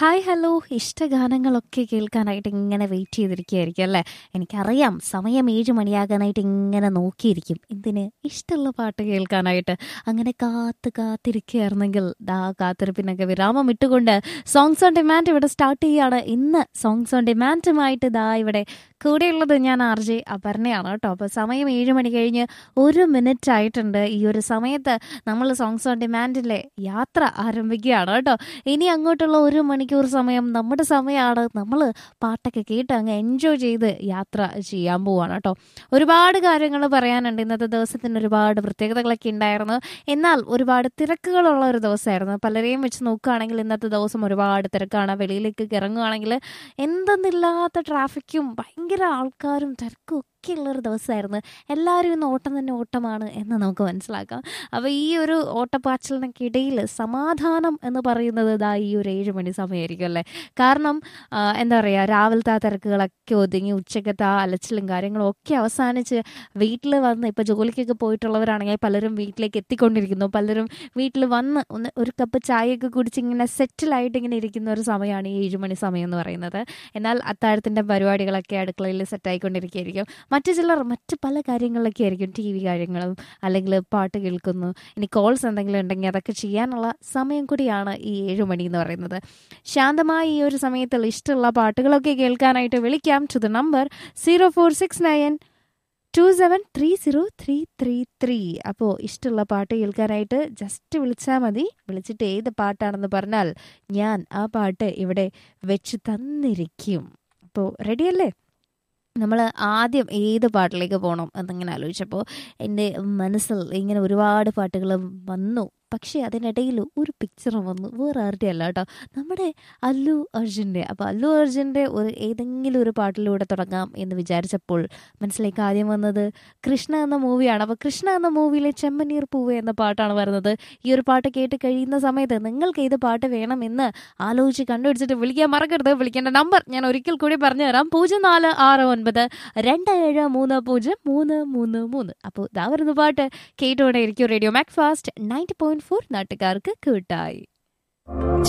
hi hello ഇഷ്ടഗാനങ്ങളൊക്കെ കേൾക്കാനായിട്ട് ഇങ്ങനെ wait ചെയ്തിരിക്കുകയായിരിക്കും അല്ലേ എനിക്കറിയാം സമയം ഏഴ് മണിയാകാനായിട്ട് ഇങ്ങനെ നോക്കിയിരിക്കും എന്തിന് ഇഷ്ടമുള്ള പാട്ട് കേൾക്കാനായിട്ട് അങ്ങനെ കാത്ത് കാത്തിരിക്കുകയായിരുന്നെങ്കിൽ ദാ കാത്തിരിപ്പിനൊക്കെ വിരാമം ഇട്ടുകൊണ്ട് സോങ്സ് ഓൺ ഡിമാൻഡ് ഇവിടെ സ്റ്റാർട്ട് ചെയ്യുകയാണ് ഇന്ന് സോങ്സ് ഓൺ ഡിമാൻഡുമായിട്ട് ദാ ഇവിടെ കൂടെയുള്ളത് ഞാൻ ആർ ജെ അപർണയാണ് കേട്ടോ അപ്പോൾ സമയം ഏഴ് മണി കഴിഞ്ഞ് ഒരു മിനിറ്റ് ആയിട്ടുണ്ട് ഈ ഒരു സമയത്ത് നമ്മൾ സോങ്സ് ഓൺ ഡിമാൻഡിലെ യാത്ര ആരംഭിക്കുകയാണ് കേട്ടോ ഇനി അങ്ങോട്ടുള്ള ഒരു മണിക്കൂർ സമയം നമ്മുടെ സമയമാണ് നമ്മൾ പാട്ടൊക്കെ കേട്ട് അങ്ങ് എൻജോയ് ചെയ്ത് യാത്ര ചെയ്യാൻ പോവാണ് കേട്ടോ ഒരുപാട് കാര്യങ്ങൾ പറയാനുണ്ട് ഇന്നത്തെ ദിവസത്തിന് ഒരുപാട് പ്രത്യേകതകളൊക്കെ ഉണ്ടായിരുന്നു എന്നാൽ ഒരുപാട് തിരക്കുകളുള്ള ഒരു ദിവസമായിരുന്നു പലരെയും വെച്ച് നോക്കുകയാണെങ്കിൽ ഇന്നത്തെ ദിവസം ഒരുപാട് തിരക്കാണ് വെളിയിലേക്ക് ഇറങ്ങുകയാണെങ്കിൽ എന്തെന്നില്ലാത്ത ട്രാഫിക്കും ഭയങ്കര ആൾക്കാരും തിരക്കും ഒക്കെ ഉള്ളൊരു ദിവസമായിരുന്നു എല്ലാവരും ഇന്ന് ഓട്ടം തന്നെ ഓട്ടമാണ് എന്ന് നമുക്ക് മനസ്സിലാക്കാം അപ്പോൾ ഈ ഒരു ഓട്ടപ്പാച്ചിലിനൊക്കെ ഇടയിൽ സമാധാനം എന്ന് പറയുന്നത് ഇതാ ഈ ഒരു ഏഴ് മണി സമയമായിരിക്കും അല്ലേ കാരണം ആ, എന്താ പറയുക രാവിലത്തെ ആ തിരക്കുകളൊക്കെ ഒതുങ്ങി ഉച്ചക്കത്തെ ആ അലച്ചിലും കാര്യങ്ങളും ഒക്കെ അവസാനിച്ച് വീട്ടിൽ വന്ന് ഇപ്പോൾ ജോലിക്കൊക്കെ പോയിട്ടുള്ളവരാണെങ്കിൽ പലരും വീട്ടിലേക്ക് എത്തിക്കൊണ്ടിരിക്കുന്നു പലരും വീട്ടിൽ വന്ന് ഒന്ന് ഒരു കപ്പ് ചായയൊക്കെ കുടിച്ച് ഇങ്ങനെ സെറ്റിലായിട്ട് ഇങ്ങനെ ഇരിക്കുന്ന ഒരു സമയമാണ് ഈ ഏഴ് മണി സമയം എന്ന് പറയുന്നത് എന്നാൽ അത്താഴത്തിൻ്റെ പരിപാടികളൊക്കെ അടുക്കളയിൽ സെറ്റായിക്കൊണ്ടിരിക്കുകയായിരിക്കും മറ്റു ചിലർ മറ്റ് പല കാര്യങ്ങളിലൊക്കെ ആയിരിക്കും ടി വി കാര്യങ്ങളും അല്ലെങ്കിൽ പാട്ട് കേൾക്കുന്നു ഇനി കോൾസ് എന്തെങ്കിലും ഉണ്ടെങ്കിൽ അതൊക്കെ ചെയ്യാനുള്ള സമയം കൂടിയാണ് ഈ ഏഴ് മണി എന്ന് പറയുന്നത് ശാന്തമായ ഈ ഒരു സമയത്തിൽ ഇഷ്ടമുള്ള പാട്ടുകളൊക്കെ കേൾക്കാനായിട്ട് വിളിക്കാം to the number zero four six nine two seven three zero three three three അപ്പോൾ ഇഷ്ടമുള്ള പാട്ട് കേൾക്കാനായിട്ട് ജസ്റ്റ് വിളിച്ചാൽ മതി വിളിച്ചിട്ട് ഏത് പാട്ടാണെന്ന് പറഞ്ഞാൽ ഞാൻ ആ പാട്ട് ഇവിടെ വെച്ച് തന്നിരിക്കും അപ്പോൾ റെഡിയല്ലേ നമ്മൾ ആദ്യം ഏത് പാട്ടിലേക്ക് പോകണം എന്നിങ്ങനെ ആലോചിച്ചപ്പോൾ എൻ്റെ മനസ്സിൽ ഇങ്ങനെ ഒരുപാട് പാട്ടുകൾ വന്നു പക്ഷേ അതിനിടയിൽ ഒരു പിക്ചർ വന്നു വേറെ ആരുടെ അല്ല കേട്ടോ നമ്മുടെ അല്ലു അർജുൻ്റെ അപ്പോൾ അല്ലു അർജുൻ്റെ ഒരു ഏതെങ്കിലും ഒരു പാട്ടിലൂടെ തുടങ്ങാം എന്ന് വിചാരിച്ചപ്പോൾ മനസ്സിലേക്ക് ആദ്യം വന്നത് കൃഷ്ണ എന്ന മൂവിയാണ് അപ്പോൾ കൃഷ്ണ എന്ന മൂവിയിലെ ചെമ്മനീർ പൂവ് എന്ന പാട്ടാണ് വരുന്നത് ഈ ഒരു പാട്ട് കേട്ട് കഴിയുന്ന സമയത്ത് നിങ്ങൾക്ക് ഏത് പാട്ട് വേണമെന്ന് ആലോചിച്ച് കണ്ടുപിടിച്ചിട്ട് വിളിക്കാൻ മറക്കരുത് വിളിക്കേണ്ട നമ്പർ ഞാൻ ഒരിക്കൽ കൂടി പറഞ്ഞു തരാം പൂജ്യം നാല് ആറ് ഒൻപത് രണ്ട് ഏഴ് മൂന്ന് പൂജ്യം മൂന്ന് മൂന്ന് മൂന്ന് അപ്പോൾ ഇതാ വരുന്ന പാട്ട് കേട്ടുകൊണ്ടേ ഇരിക്കും radio Macfast ninety point four നാട്ടുകാർക്ക് കൂട്ടായി